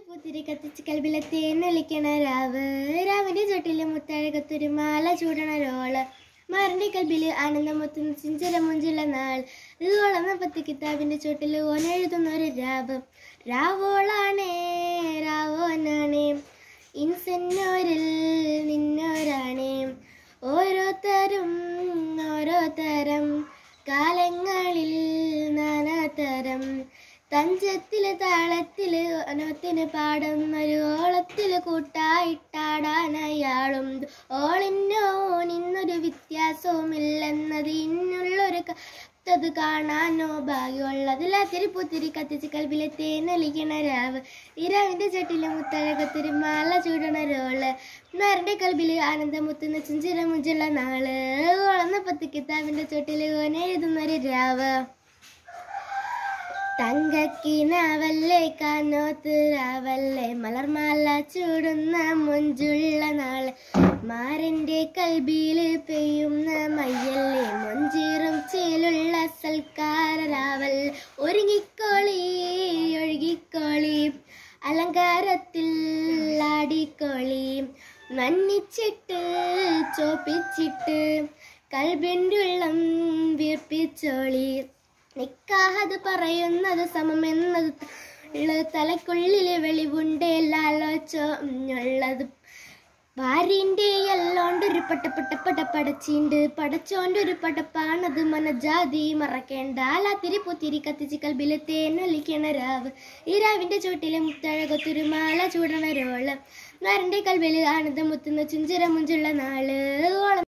പൂത്തിരി കത്തിച്ച് കൽബിലെ തേനൊലിക്കണ രാവ് രാവിന്റെ ചുട്ടില് മുത്തഴകത്തൊരു മാല ചൂടണ രോള് മാറിന്റെ കൽബില് ആനന്ദമൊത്തുന്ന ചിഞ്ചര മുഞ്ചുള്ള നാൾ ഇതുകൊള്ളുന്ന പത്ത് കിതാബിന്റെ ചുട്ടില് ഓനെഴുതുന്ന ഒരു രാവ് രാവോളാണേ രാവോനാണേ ഇൻസെന്നോരിൽ നിന്നോരാണേ ഓരോരുത്തരും ഓരോ തരം കാലങ്ങളിൽ നാനാതരം തഞ്ചത്തില് താളത്തില് ഒനത്തിന് പാടുന്നൊരു ഓളത്തില് കൂട്ടായിട്ടാടാനയാളും ഓളിന്നോ നിന്നൊരു വ്യത്യാസവുമില്ലെന്നത് ഇന്നുള്ളൊരു അത് കാണാനോ ഭാഗ്യമുള്ളതില്ല തിരുപ്പുത്തിരി കത്തിച്ച് കൽബിലെ തേനലിക്കണ രാവ് ഇരാവിന്റെ ചട്ടിലെ മുത്തഴകത്തൊരു മാല ചൂടണ രോള് നാരന്റെ കൽബില് ആനന്ദമുത്തുന്ന ചിഞ്ചിര മുഞ്ചുള്ള നാള് വളർന്ന പത്ത് കിതാബിന്റെ ചുട്ടില് ഓനെഴുതുന്നൊരു രാവ് തങ്കക്കിനാവല്ലേ കാനോത്ത് രാവല്ലേ മലർമാല ചൂടുന്ന മുഞ്ചുള്ള നാള് മാരന്റെ കൽബിയില് പെയ്യുന്ന മയ്യല്ലേ മൊഞ്ചീറും ചേലുള്ള സൽക്കാരാവൽ ഒരുങ്ങിക്കോളി ഒഴുകിക്കോളി അലങ്കാരത്തിൽ ആടിക്കോളി മന്നിച്ചിട്ട് ചോപ്പിച്ചിട്ട് കൽബിൻ്റെ ഉള്ളം വീർപ്പിച്ചോളി നിക്കാഹത് പറയുന്നത് സമമെന്നത് ഉള്ളത് തലക്കുള്ളില് വെളിവുണ്ടേ ലാലോച്ചുള്ളത് ഭാര്യന്റെ എല്ലോണ്ടൊരു പട്ട പട്ട പട പടച്ചീണ്ട് പടച്ചോണ്ടൊരു പടപ്പാണത് മനജാതി മറക്കേണ്ട ലാത്തിരി പുത്തിരി കത്തിച്ച് കൽബില് തേനൊലിക്കണ രാവ് ഈ രാവിന്റെ ചോട്ടിലെ മുത്തഴകൊത്തൊരു മാല ചൂടണ രോള് നാരന്റെ കൽബില് ആനന്ദം മുത്തുന്ന ചുഞ്ചിര മുഞ്ചുള്ള നാള് ഓളം